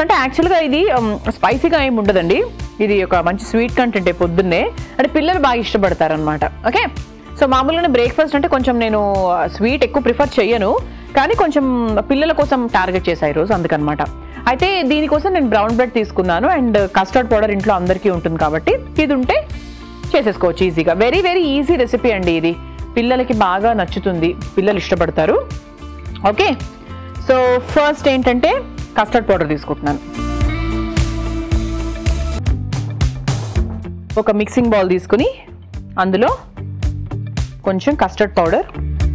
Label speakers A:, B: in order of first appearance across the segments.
A: అంటే యాక్చువల్గా ఇది స్పైసీగా ఏమి ఉండదండి ఇది ఒక మంచి స్వీట్ కంటెంట్ పొద్దున్నే అంటే పిల్లలు బాగా ఇష్టపడతారనమాట ఓకే సో మామూలుగానే బ్రేక్ఫాస్ట్ అంటే కొంచెం నేను స్వీట్ ఎక్కువ ప్రిఫర్ చెయ్యను కానీ కొంచెం పిల్లల కోసం టార్గెట్ చేశాను ఈరోజు అందుకనమాట అయితే దీనికోసం నేను బ్రౌన్ బ్రెడ్ తీసుకున్నాను అండ్ కస్టర్డ్ పౌడర్ ఇంట్లో అందరికీ ఉంటుంది కాబట్టి ఇది ఉంటే చేసేసుకోవచ్చు ఈజీగా వెరీ వెరీ ఈజీ రెసిపీ అండి ఇది పిల్లలకి బాగా నచ్చుతుంది పిల్లలు ఇష్టపడతారు ఓకే సో ఫస్ట్ ఏంటంటే కస్టర్డ్ పౌడర్ తీసుకుంటున్నాను ఒక మిక్సింగ్ బౌల్ తీసుకుని అందులో కొంచెం కస్టర్డ్ పౌడర్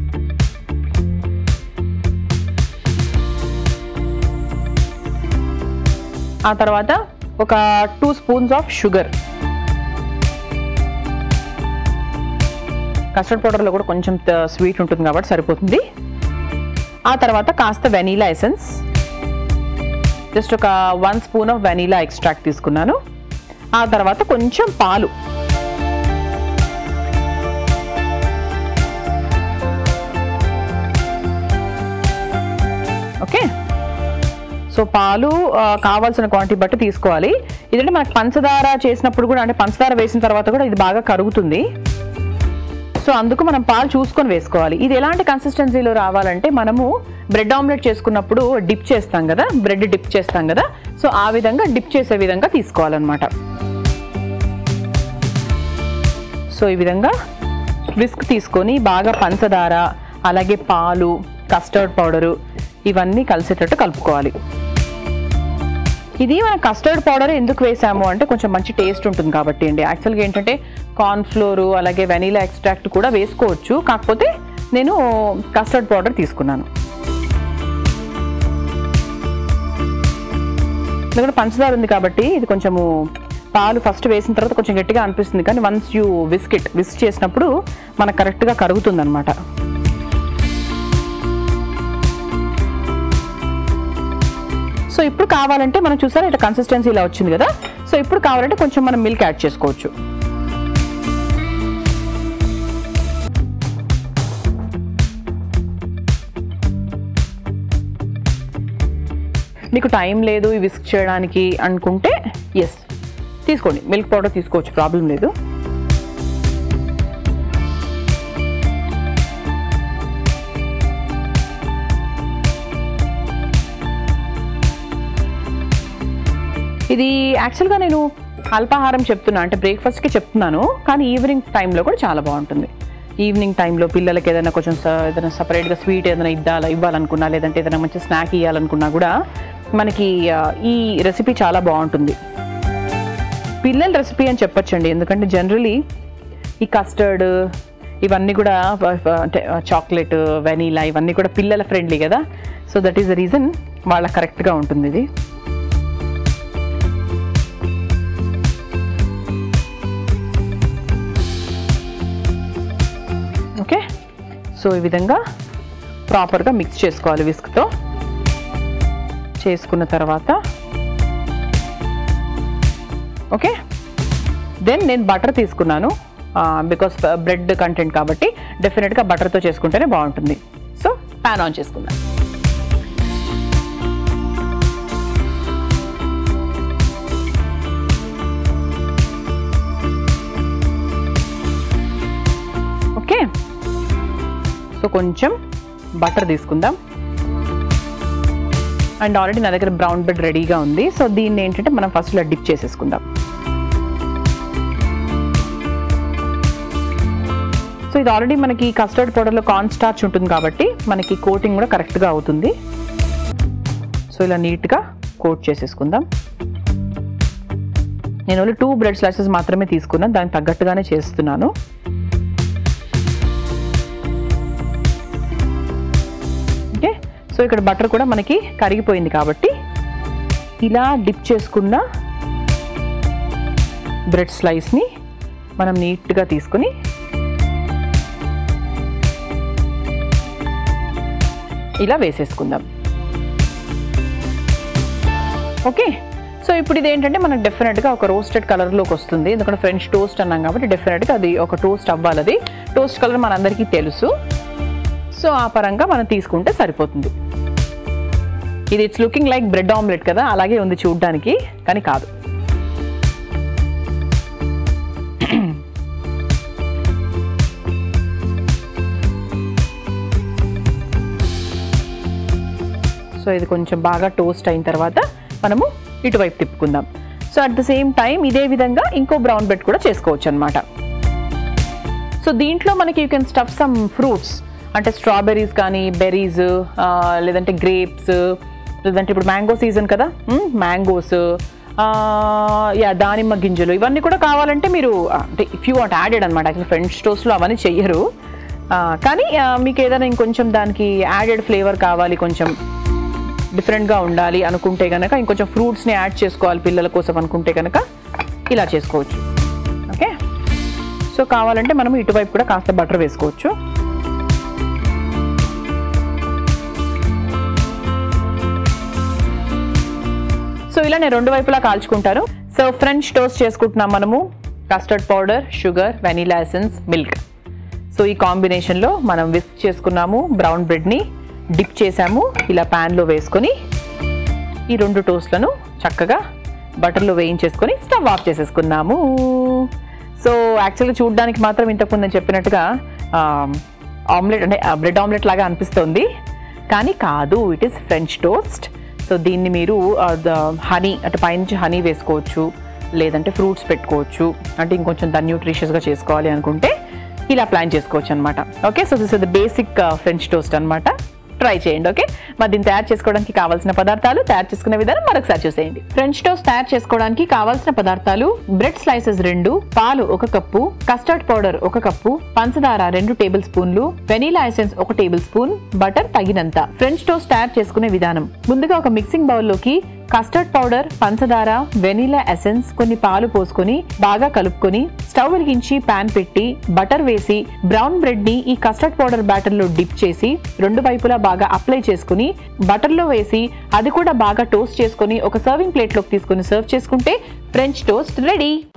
A: ఆ తర్వాత ఒక two spoons of sugar custard పౌడర్లో కూడా కొంచెం స్వీట్ ఉంటుంది కాబట్టి సరిపోతుంది ఆ తర్వాత కాస్త వెనీలా ఎసెన్స్ జస్ట్ ఒక one spoon of vanilla extract తీసుకున్నాను ఆ తర్వాత కొంచెం పాలు ఓకే సో పాలు ఆ, కావాల్సిన క్వాంటిటీ బట్టి తీసుకోవాలి ఇదంటే మనకు పంచదార చేసినప్పుడు కూడా అంటే పంచదార వేసిన తర్వాత కూడా ఇది బాగా కరుగుతుంది సో అందుకు మనం పాలు చూసుకొని వేసుకోవాలి ఇది ఎలాంటి కన్సిస్టెన్సీలో రావాలంటే మనము బ్రెడ్ ఆమ్లెట్ చేసుకున్నప్పుడు డిప్ చేస్తాం కదా బ్రెడ్ డిప్ చేస్తాం కదా సో ఆ విధంగా డిప్ చేసే విధంగా తీసుకోవాలన్నమాట సో ఈ విధంగా విస్క్ తీసుకొని బాగా పంచదార అలాగే పాలు కస్టర్డ్ పౌడరు ఇవన్నీ కలిసేటట్టు కలుపుకోవాలి ఇది మన కస్టర్డ్ పౌడర్ ఎందుకు వేసాము అంటే కొంచెం మంచి టేస్ట్ ఉంటుంది కాబట్టి అండి యాక్చువల్గా ఏంటంటే కార్న్ ఫ్లోర్ అలాగే వెనీలా ఎక్స్ట్రాక్ట్ కూడా వేసుకోవచ్చు కాకపోతే నేను కస్టర్డ్ పౌడర్ తీసుకున్నాను ఇక్కడ పంచదార ఉంది కాబట్టి ఇది కొంచెము పాలు ఫస్ట్ వేసిన తర్వాత కొంచెం గట్టిగా అనిపిస్తుంది కానీ వన్స్ యూ విస్కిట్ విస్క్ చేసినప్పుడు మనకు కరెక్ట్గా కరుగుతుంది అనమాట సో ఇప్పుడు కావాలంటే మనం చూసారా ఇట్లా కన్సిస్టెన్సీ ఇలా వచ్చింది కదా సో ఇప్పుడు కావాలంటే కొంచెం మనం మిల్క్ యాడ్ చేసుకోవచ్చు మీకు టైం లేదు ఈ విస్క్ చేయడానికి అనుకుంటే ఎస్ తీసుకోండి మిల్క్ పౌడర్ తీసుకోవచ్చు ప్రాబ్లం లేదు ఇది యాక్చువల్గా నేను అల్పాహారం చెప్తున్నా అంటే బ్రేక్ఫాస్ట్కి చెప్తున్నాను కానీ ఈవినింగ్ టైంలో కూడా చాలా బాగుంటుంది ఈవినింగ్ టైంలో పిల్లలకి ఏదైనా కొంచెం స- ఏదైనా సపరేట్గా స్వీట్ ఏదైనా ఇద్దాలా ఇవ్వాలనుకున్నా లేదంటే ఏదైనా మంచి స్నాక్ ఇవ్వాలనుకున్నా కూడా మనకి ఆ, ఈ రెసిపీ చాలా బాగుంటుంది పిల్లల రెసిపీ అని చెప్పొచ్చండి ఎందుకంటే జనరలీ ఈ కస్టర్డ్ ఇవన్నీ కూడా ఫ- ఫ- అంటే చాక్లెట్ వెనీలా ఇవన్నీ కూడా పిల్లల ఫ్రెండ్లీ కదా so that is the reason వాళ్ళకి కరెక్ట్గా ఉంటుంది ఇది ఓకే సో ఈ విధంగా ప్రాపర్గా మిక్స్ చేసుకోవాలి విస్క్తో చేసుకున్న తర్వాత ఓకే దెన్ నేను బటర్ తీసుకున్నాను బికాస్ బ్రెడ్ కంటెంట్ కాబట్టి డెఫినెట్గా బటర్తో చేసుకుంటేనే బాగుంటుంది సో ప్యాన్ ఆన్ చేసుకుందాం ఓకే సో కొంచెం బటర్ తీసుకుందాం అండ్ ఆల్రెడీ నా దగ్గర బ్రౌన్ బ్రెడ్ రెడీగా ఉంది సో దీన్ని ఏంటంటే మనం ఫస్ట్ ఇలా డిప్ చేసేసుకుందాం సో ఇది ఆల్రెడీ మనకి కస్టర్డ్ పౌడర్లో కార్న్ స్టార్చ్ ఉంటుంది కాబట్టి మనకి కోటింగ్ కూడా కరెక్ట్గా అవుతుంది సో ఇలా నీట్గా కోట్ చేసేసుకుందాం నేను ఓన్లీ టూ బ్రెడ్ స్లైసెస్ మాత్రమే తీసుకున్నాను దానికి తగ్గట్టుగానే చేస్తున్నాను ఓకే సో ఇక్కడ బటర్ కూడా మనకి కరిగిపోయింది కాబట్టి ఇలా డిప్ చేసుకున్న బ్రెడ్ స్లైస్ని మనం నీట్గా తీసుకుని ఇలా వేసేసుకుందాం ఓకే సో ఇప్పుడు ఇది ఏంటంటే మనకు డెఫినెట్గా ఒక రోస్టెడ్ కలర్లోకి వస్తుంది ఎందుకంటే ఫ్రెంచ్ టోస్ట్ అన్నాం కాబట్టి డెఫినెట్గా అది ఒక టోస్ట్ అవ్వాలి అది టోస్ట్ కలర్ మనందరికీ తెలుసు సో ఆ పరంగా మనం తీసుకుంటే సరిపోతుంది ఇది it's looking like bread omelette కదా అలాగే ఉంది చూడ్డానికి కానీ కాదు సో ఇది కొంచెం బాగా టోస్ట్ అయిన తర్వాత మనము ఇటువైపు తిప్పుకుందాం so at the same time ఇదే విధంగా ఇంకో బ్రౌన్ బ్రెడ్ కూడా చేసుకోవచ్చు అనమాట సో దీంట్లో మనకి you can stuff some fruits అంటే స్ట్రాబెర్రీస్ కానీ బెర్రీస్ లేదంటే గ్రేప్స్ లేదంటే ఇప్పుడు మ్యాంగో సీజన్ కదా మ్యాంగోస్ యా దానిమ్మ గింజలు ఇవన్నీ కూడా కావాలంటే మీరు ఆ, అంటే ఇఫ్ యూ వాంట్ యాడెడ్ అనమాట యాక్చువల్లీ ఫ్రెంచ్ టోస్ట్లో అవన్నీ చెయ్యరు ఆ, కానీ ఆ, మీకు ఏదైనా ఇంకొంచెం దానికి యాడెడ్ ఫ్లేవర్ కావాలి కొంచెం డిఫరెంట్గా ఉండాలి అనుకుంటే కనుక ఇంకొంచెం ఫ్రూట్స్ని యాడ్ చేసుకోవాలి పిల్లల కోసం అనుకుంటే కనుక ఇలా చేసుకోవచ్చు ఓకే సో కావాలంటే మనం ఇటువైపు కూడా కాస్త బటర్ వేసుకోవచ్చు సో ఇలా నేను రెండు వైపులా కాల్చుకుంటాను సో ఫ్రెంచ్ టోస్ట్ చేసుకుంటున్నాం మనము custard powder sugar vanilla essence milk so ఈ కాంబినేషన్లో మనం విస్క్ చేసుకున్నాము బ్రౌన్ బ్రెడ్ని డిప్ చేసాము ఇలా ప్యాన్లో వేసుకొని ఈ రెండు టోస్ట్లను చక్కగా బటర్లో వేయించేసుకొని స్టవ్ ఆఫ్ చేసేసుకున్నాము సో యాక్చువల్గా చూడడానికి మాత్రం ఇంతకుముందు నేను చెప్పినట్టుగా ఆమ్లెట్ అంటే బ్రెడ్ ఆమ్లెట్ లాగా అనిపిస్తుంది కానీ కాదు it is French toast so దీన్ని మీరు హనీ అంటే పైనుంచి హనీ వేసుకోవచ్చు లేదంటే ఫ్రూట్స్ పెట్టుకోవచ్చు అంటే ఇంకొంచెం దాన్ని న్యూట్రిషియస్గా చేసుకోవాలి అనుకుంటే ఇలా ప్లాన్ చేసుకోవచ్చు అనమాట okay so this is the basic French toast అనమాట ట్రై చేయండి ఓకే మరి దీన్ని తయారు చేసుకోవడానికి కావాల్సిన పదార్థాలు తయారు చేసుకునే విధానం మరొకసారి చూసేయండి ఫ్రెంచ్ టోస్ట్ తయారు చేసుకోవడానికి కావాల్సిన పదార్థాలు బ్రెడ్ స్లైసెస్ రెండు పాలు ఒక కప్పు కస్టర్డ్ పౌడర్ ఒక కప్పు పంచదార రెండు టేబుల్ స్పూన్లు వెనీలా ఎసెన్స్ ఒక టేబుల్ స్పూన్ బటర్ తగినంత ఫ్రెంచ్ టోస్ట్ తయారు చేసుకునే విధానం ముందుగా ఒక మిక్సింగ్ బౌల్లోకి కస్టర్డ్ పౌడర్ పంచదార వెనీలా ఎసెన్స్ కొన్ని పాలు పోసుకొని బాగా కలుపుకొని స్టవ్ వెలిగించి పాన్ పెట్టి బటర్ వేసి బ్రౌన్ బ్రెడ్ ని ఈ కస్టర్డ్ పౌడర్ బ్యాటర్ లో డిప్ చేసి రెండు వైపులా బాగా అప్లై చేసుకుని బటర్ లో వేసి అది కూడా బాగా టోస్ట్ చేసుకొని ఒక సర్వింగ్ ప్లేట్ లోకి తీసుకొని సర్వ్ చేసుకుంటే ఫ్రెంచ్ టోస్ట్ రెడీ